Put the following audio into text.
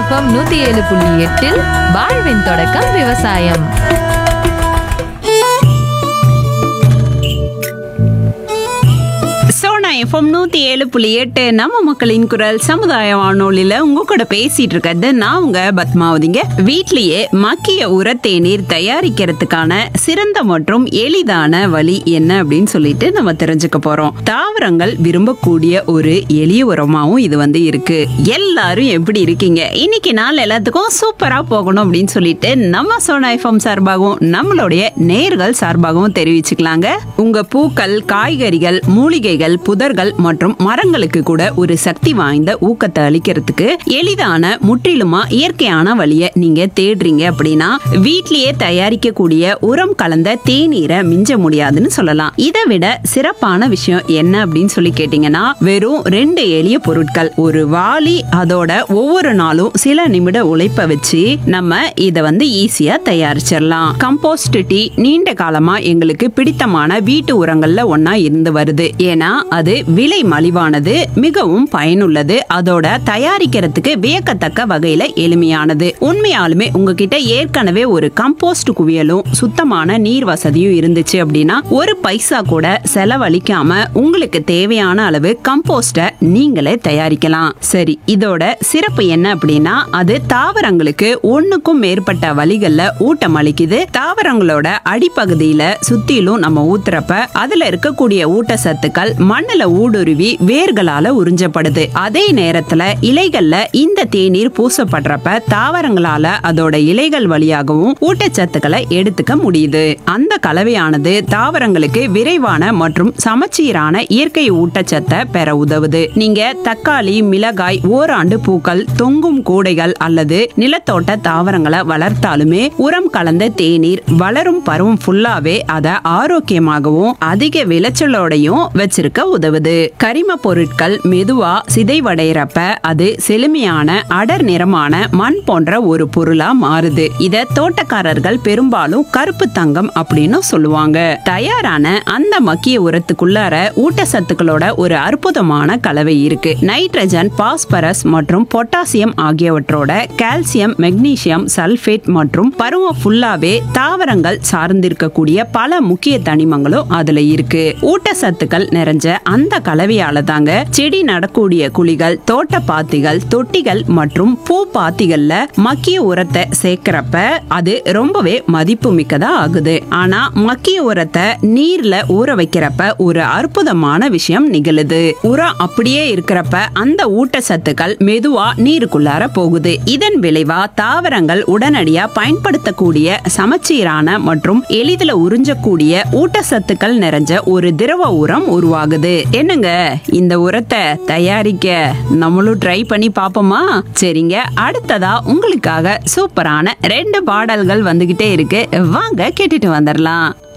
FM நூத்தி ஏழு புள்ளி எட்டில் வாழ்வின் தொடக்கம் விவசாயம் சோனா எஃப்எம் நூத்தி ஏழு புள்ளி எட்டு நம்ம மக்களின் குரல் சமுதாய வானொலியில உங்க கூட பேசிட்டு இருக்கிறது நான் உங்க பத்மாவதிங்க வீட்லயே மக்கிய உர தேநீர் தயாரிக்கிறதுக்கான சிறந்த மற்றும் எளிதான வழி என்ன அப்படின்னு சொல்லிட்டு நம்ம தெரிஞ்சுக்க போறோம் தாவரங்கள் விரும்பக்கூடிய ஒரு எளிய உரமாவும் இது வந்து இருக்கு எல்லாரும் எப்படி இருக்கீங்க இன்னைக்கு நாள் எல்லாத்துக்கும் சூப்பரா போகணும் அப்படின்னு சொல்லிட்டு நம்ம சோனா எஃப்எம் சார்பாகவும் நம்மளுடைய நேர்கள் சார்பாகவும் தெரிவிச்சுக்கலாங்க உங்க பூக்கள் காய்கறிகள் மூலிகைகள் புதர்கள் மற்றும் மரங்களுக்கு கூட ஒரு சக்தி வாய்ந்த ஊக்கத்தை அளிக்கிறதுக்கு எளிதான முற்றிலுமா இயற்கையான வழியை நீங்க தேடுறீங்க அப்படின்னா வீட்லயே தயாரிக்கக்கூடிய உரம் கலந்த தேநீரை மிஞ்ச முடியாதுன்னு சொல்லலாம் இதை விட சிறப்பான விஷயம் என்ன அப்படின்னு சொல்லி கேட்டீங்கன்னா வெறும் ரெண்டு எளிய பொருட்கள் ஒரு வாளி அதோட ஒவ்வொரு நாளும் சில நிமிட உழைப்ப வச்சு நம்ம இதை வந்து ஈஸியா தயாரிச்சிடலாம் கம்போஸ்ட் டீ நீண்ட காலமா எங்களுக்கு பிடித்தமான வீட்டு உரங்கள்ல ஒன்னா இருந்து வருது ஏன்னா அது விலை மலிவானது மிகவும் பயனுள்ளது அதோட தயாரிக்கிறதுக்கு வியக்கத்தக்க வகையில எளிமையானது உண்மையாலுமே உங்ககிட்ட ஏற்கனவே ஒரு கம்போஸ்ட் குவியலும் சுத்தமான நீர் வசதியும் இருந்துச்சு அப்படின்னா ஒரு பைசா கூட செலவழிக்காம உங்களுக்கு தேவையான அளவு கம்போஸ்ட நீங்களே தயாரிக்கலாம் சரி இதோட சிறப்பு என்ன அப்படின்னா அது தாவரங்களுக்கு ஒண்ணுக்கும் மேற்பட்ட வழிகள்ல ஊட்டம் அளிக்குது தாவரங்களோட அடிப்பகுதியில சுத்திலும் நம்ம ஊத்துறப்ப அதுல இருக்கக்கூடிய ஊட்டச்சத்துக்கள் மண்ணுல ஊடுருவி வேர்களால உறிஞ்சப்படுது அதே நேரத்துல இலைகள்ல இந்த தேநீர் பூசப்படுறப்ப தாவரங்களால அதோட இலைகள் வழியாகவும் ஊட்டச்சத்துக்களை எடுத்துக்க முடியுது அந்த கலவையானது தாவரங்களுக்கு விரைவான மற்றும் சமச்சீரான இயற்கை ஊட்டச்சத்தை பெற உதவுது நீங்க தக்காளி மிளகாய் ஓராண்டு பூக்கள் தொங்கும் கூடைகள் அல்லது நிலத்தோட்ட தாவரங்களை வளர்த்தாலுமே உரம் கலந்த தேநீர் வளரும் பருவம் ஃபுல்லாவே அதை ஆரோக்கியமாகவும் அதிக விளைச்சலோடையும் வச்சிருக்க உதவுது கரிம பொருட்கள் மெதுவா சிதைவடைறப்ப அது செழுமையான அடர் நிறமான மண் போன்ற ஒரு பொருளா மாறுது இத தோட்டக்காரர்கள் பெரும்பாலும் கருப்பு தங்கம் அப்படின்னு சொல்லுவாங்க தயாரான அந்த மக்கிய உரத்துக்குள்ளார ஊட்டச்சத்துக்களோட ஒரு அற்புதமான கலவை இருக்கு நைட்ரஜன் பாஸ்பரஸ் மற்றும் பொட்டாசியம் ஆகியவற்றோட கால்சியம் மெக்னீசியம் சல்பேட் மற்றும் பருவம் ஃபுல்லாவே தாவரங்கள் சார்ந்திருக்கக்கூடிய பல முக்கிய தனிமங்களும் அதுல இருக்கு ஊட்டச்சத்துக்கள் நிறைஞ்ச அந்த கலவையால தாங்க செடி நடக்கூடிய குழிகள் தோட்ட பாத்திகள் தொட்டிகள் மற்றும் பூ பாத்திகள்ல மக்கிய உரத்தை சேர்க்கிறப்ப அது ரொம்பவே மதிப்பு மிக்கதா ஆகுது ஆனா மக்கிய உரத்தை நீர்ல ஊற வைக்கிறப்ப ஒரு அற்புதமான விஷயம் நிகழுது உரம் அப்படியே இருக்கிறப்ப அந்த ஊட்டச்சத்துக்கள் மெதுவா நீருக்குள்ளார போகுது இதன் விளைவா தாவரங்கள் உடனடியா பயன்படுத்தக்கூடிய சமச்சீரான மற்றும் எளிதில் உறிஞ்சக்கூடிய ஊட்டச்சத்துக்கள் நிறைஞ்ச ஒரு திரவ உரம் உருவாகுது என்னங்க இந்த உரத்தை தயாரிக்க நம்மளும் ட்ரை பண்ணி பாப்போமா சரிங்க அடுத்ததா உங்களுக்காக சூப்பரான ரெண்டு பாடல்கள் வந்துகிட்டே இருக்கு வாங்க கேட்டுட்டு வந்துடலாம்